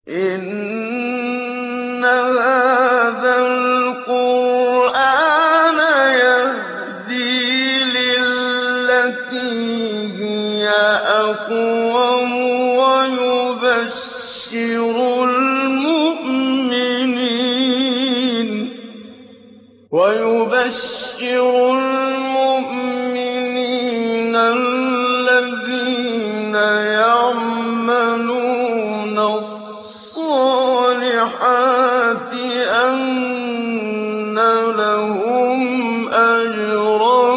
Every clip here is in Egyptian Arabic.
إِنَّ هَٰذَا الْقُرْآنَ يَهْدِي لِلَّتِي هِيَ أَقْوَمُ وَيُبَشِّرُ الْمُؤْمِنِينَ الَّذِينَ يَعْمَلُونَ الصَّالِحَاتِ أَنَّ لَهُمْ أَجْرًا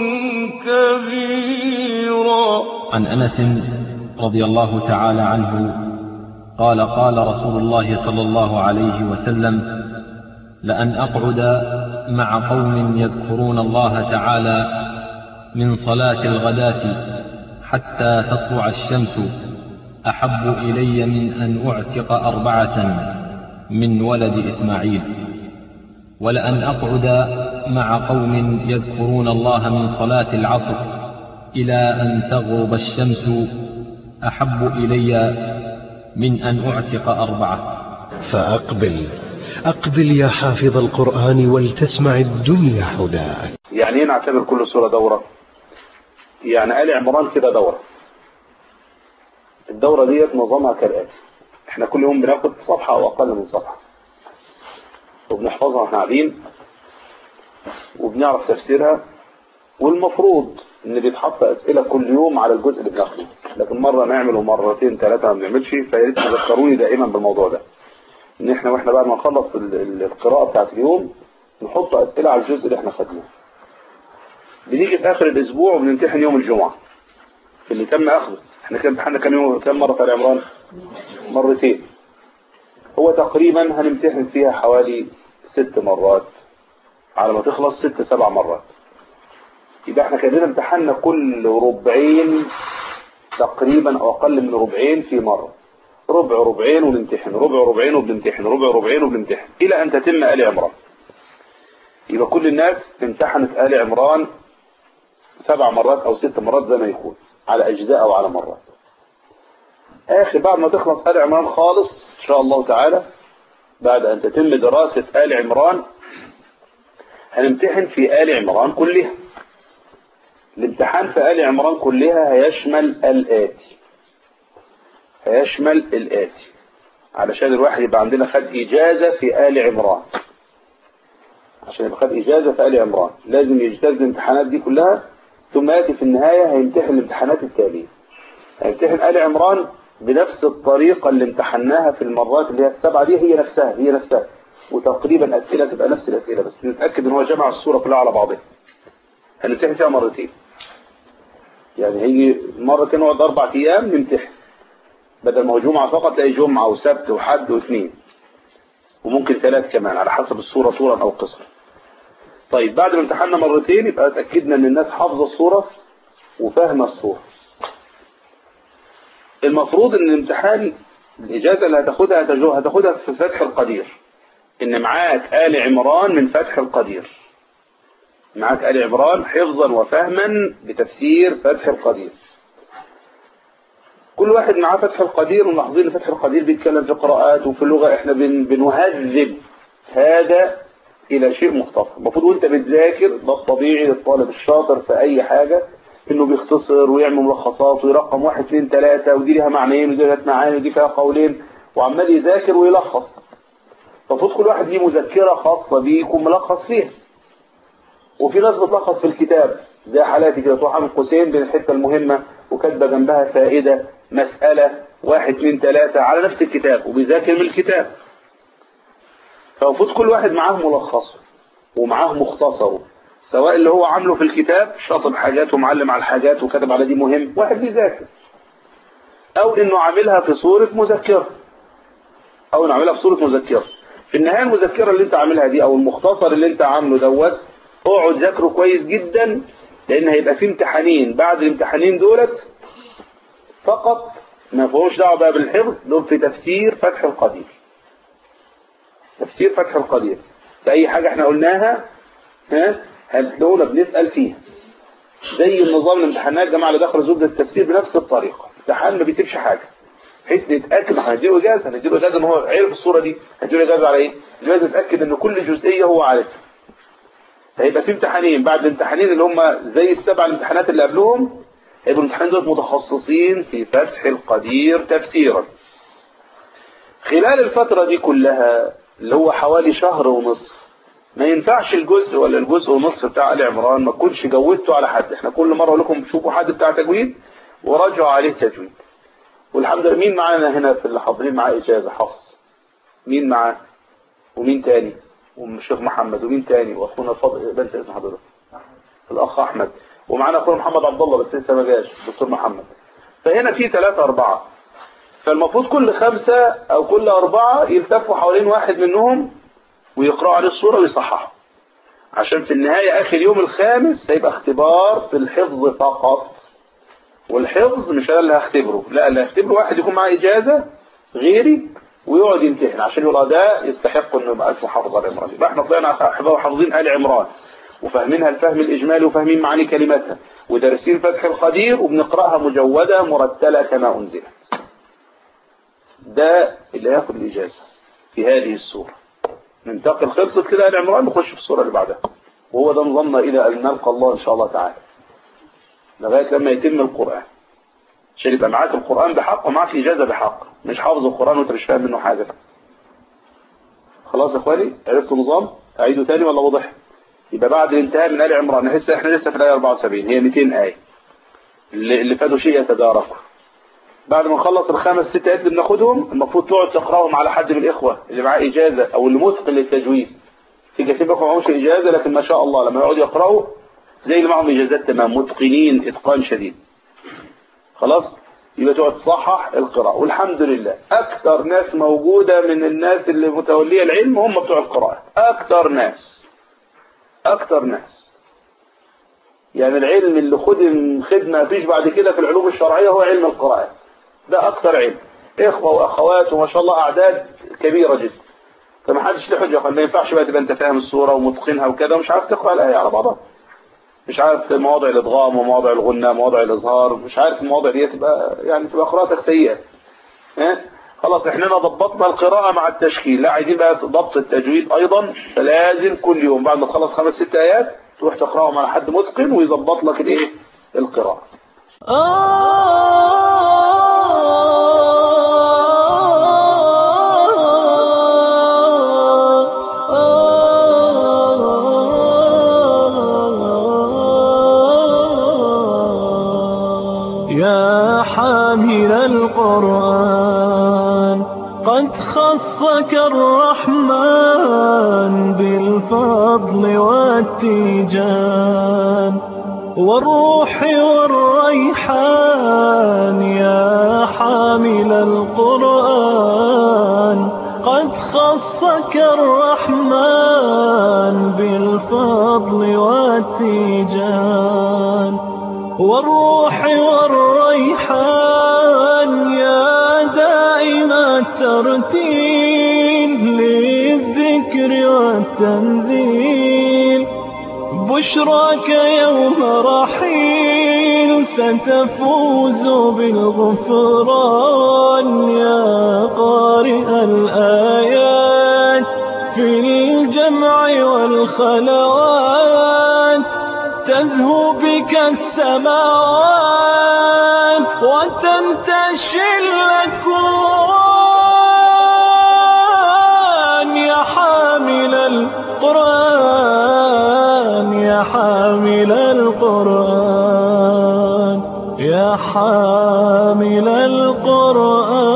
كَبِيرًا عن أنس رضي الله تعالى عنه قال قال رسول الله صلى الله عليه وسلم لأن أقعد مع قوم يذكرون الله تعالى من صلاة الغداة حتى تطلع الشمس أحب إلي من أن أعتق أربعة من ولد إسماعيل ولأن أقعد مع قوم يذكرون الله من صلاة العصر إلى أن تغرب الشمس أحب إلي من أن أعتق أربعة فأقبل أقبل يا حافظ القرآن ولتسمع الدنيا هداك يعني ايه نعتبر كل سورة دورة يعني آل عمران كده دورة الدورة ديت نظامها كالآتي احنا كل يوم بناخد صفحة او اقل من صفحة وبنحفظها واحنا قاعدين وبنعرف تفسيرها والمفروض ان بيتحط اسئلة كل يوم على الجزء اللي بناخده لكن مرة نعمل ومرتين ثلاثة ما بنعملش فياريت تذكروني دائما بالموضوع ده ان احنا واحنا بعد ما نخلص القراءة بتاعت اليوم نحط اسئلة على الجزء اللي احنا خدناه بنيجي في اخر الاسبوع وبنمتحن يوم الجمعة في اللي تم اخذه احنا كان امتحاننا كام يوم كام مرة في آل عمران مرتين هو تقريبا هنمتحن فيها حوالي ست مرات على ما تخلص ست سبع مرات يبقى احنا كان امتحاننا كل ربعين تقريبا او اقل من ربعين في مرة ربع ربعين ونمتحن ربع ربعين وبنمتحن ربع ربعين وبنمتحن الى ان تتم آل عمران يبقى كل الناس امتحنت آل عمران سبع مرات او ست مرات زي ما يكون على اجزاء او على مرات اخر بعد ما تخلص آل عمران خالص ان شاء الله تعالى بعد ان تتم دراسة آل عمران هنمتحن في آل عمران كلها الامتحان في آل عمران كلها هيشمل الآتي هيشمل الآتي علشان الواحد يبقى عندنا خد إجازة في آل عمران عشان يبقى خد إجازة في آل عمران لازم يجتاز الامتحانات دي كلها ثم يأتي في النهاية هيمتحن الامتحانات التالية هيمتحن آل عمران بنفس الطريقة اللي امتحناها في المرات اللي هي السبعة دي هي نفسها هي نفسها وتقريبا أسئلة تبقى نفس الأسئلة بس نتأكد ان هو جمع الصورة كلها على بعضها هنمتحن فيها مرتين يعني هيجي مرة نقعد أربع أيام نمتحن بدل ما هو جمعة فقط تلاقي جمعة وسبت وحد واثنين وممكن ثلاث كمان على حسب الصورة طولا أو قصر طيب بعد ما امتحنا مرتين يبقى اتأكدنا ان الناس حافظة الصورة وفاهمة الصورة المفروض ان الامتحان الإجازة اللي هتاخدها هتاخدها في فتح القدير ان معاك آل عمران من فتح القدير معاك آل عمران حفظا وفهما بتفسير فتح القدير كل واحد معاه فتح القدير وملاحظين فتح القدير بيتكلم في قراءات وفي اللغة احنا بن بنهذب هذا الى شيء مختصر المفروض وانت بتذاكر ده الطبيعي للطالب الشاطر في اي حاجة انه بيختصر ويعمل ملخصات ويرقم واحد اثنين ثلاثة ودي لها معنيين ودي لها معاني ودي فيها قولين وعمال يذاكر ويلخص المفروض كل واحد ليه مذكرة خاصة بيه يكون ملخص فيها وفي ناس بتلخص في الكتاب زي حالاتي كده تروح عامل قوسين بين الحتة المهمة وكاتبه جنبها فائدة مسألة واحد اثنين ثلاثة على نفس الكتاب وبيذاكر من الكتاب فالمفروض كل واحد معاه ملخصه ومعاه مختصره سواء اللي هو عامله في الكتاب شاطب حاجات ومعلم على الحاجات وكتب على دي مهم واحد بيذاكر او انه عاملها في صورة مذكرة او انه عاملها في صورة مذكرة في النهاية المذكرة اللي انت عاملها دي او المختصر اللي انت عامله دوت اقعد ذاكره كويس جدا لان هيبقى في امتحانين بعد الامتحانين دولت فقط ما فيهوش دعوه بقى بالحفظ دول في تفسير فتح القدير تفسير فتح القدير في اي حاجة احنا قلناها ها هتلاقونا بنسأل فيها زي النظام الامتحانات جماعة اللي دخلوا زبدة التفسير بنفس الطريقة امتحان ما بيسيبش حاجة بحيث نتاكد احنا هنديله اجازه هنديله اجازه ان هو عرف الصوره دي هنديله اجازه على ايه؟ لازم نتاكد ان كل جزئيه هو عارفها هيبقى في امتحانين بعد الامتحانين اللي هم زي السبع الامتحانات اللي قبلهم هيبقوا الامتحانين دول متخصصين في فتح القدير تفسيرا خلال الفترة دي كلها اللي هو حوالي شهر ونصف ما ينفعش الجزء ولا الجزء ونصف بتاع آل عمران ما تكونش جودته على حد احنا كل مرة اقول لكم شوفوا حد بتاع تجويد وراجعوا عليه تجويد والحمد لله مين معانا هنا في اللي حاضرين معاه إجازة حفص مين معاه ومين تاني والشيخ محمد ومين تاني واخونا الفاضل بنسى اسم حضرتك الاخ احمد ومعانا اخونا محمد عبد الله بس لسه ما جاش دكتور محمد فهنا في ثلاثة أربعة فالمفروض كل خمسة أو كل أربعة يلتفوا حوالين واحد منهم ويقرأوا عليه الصورة ويصححوا عشان في النهاية آخر يوم الخامس هيبقى اختبار في الحفظ فقط والحفظ مش أنا اللي هختبره لا اللي هختبره واحد يكون معاه إجازة غيري ويقعد يمتحن عشان يقول آه ده يستحق انه يبقى اسمه حافظ آل عمران يبقى احنا طلعنا حافظين آل عمران وفاهمينها الفهم الإجمالي وفاهمين معاني كلماتها ودارسين فتح القدير وبنقرأها مجودة مرتلة كما أنزلت ده اللي هياخد الإجازة في هذه السورة ننتقل خلصت كده آل عمران نخش في السورة اللي بعدها وهو ده نظامنا إلى أن نلقى الله إن شاء الله تعالى لغاية لما يتم القرآن عشان يبقى معاك القرآن بحق ومعاك إجازة بحق مش حافظ القرآن وانت مش فاهم منه حاجة خلاص يا اخواني عرفتوا نظام أعيده تاني ولا وضح يبقى بعد الانتهاء من آل عمران نحس احنا لسه في الآية 74 هي 200 آية اللي, اللي فاتوا شيء يتداركوا بعد ما نخلص الخمس ست آيات اللي بناخدهم المفروض تقعد تقراهم على حد من الإخوة اللي معاه إجازة أو اللي متقن للتجويد في كثير منكم معهوش إجازة لكن ما شاء الله لما يقعدوا يقرأوا زي اللي معهم إجازات تمام متقنين إتقان شديد خلاص يبقى تقعد تصحح القراءة والحمد لله أكثر ناس موجودة من الناس اللي متولية العلم هم بتوع القراءة أكثر ناس أكثر ناس يعني العلم اللي خدم خدمة فيش بعد كده في العلوم الشرعية هو علم القراءة ده أكثر علم إخوة وأخوات وما شاء الله أعداد كبيرة جدا فما حدش له حجة ما ينفعش بقى تبقى أنت فاهم الصورة ومتقنها وكذا ومش عارف تقرأ الآية على بعضها مش عارف مواضع الادغام ومواضع الغنى مواضع الاظهار مش عارف المواضع دي تبقى يعني تبقى قراءتك سيئه ها خلاص احنا ضبطنا القراءه مع التشكيل لا عايزين بقى ضبط التجويد ايضا فلازم كل يوم بعد ما تخلص خمس ست ايات تروح تقراهم على حد متقن ويظبط لك الايه القراءه يا حامل القرآن قد خصك الرحمن بالفضل والتيجان والروح والريحان يا حامل القرآن قد خصك الرحمن بالفضل والتيجان والروح والريحان يا دائم الترتيل للذكر والتنزيل بشراك يوم رحيل ستفوز بالغفران يا قارئ الآيات في الجمع والخلوات تزهو بك السماوات وتنتشي الأكوان يا حامل القرآن يا حامل القرآن يا حامل القرآن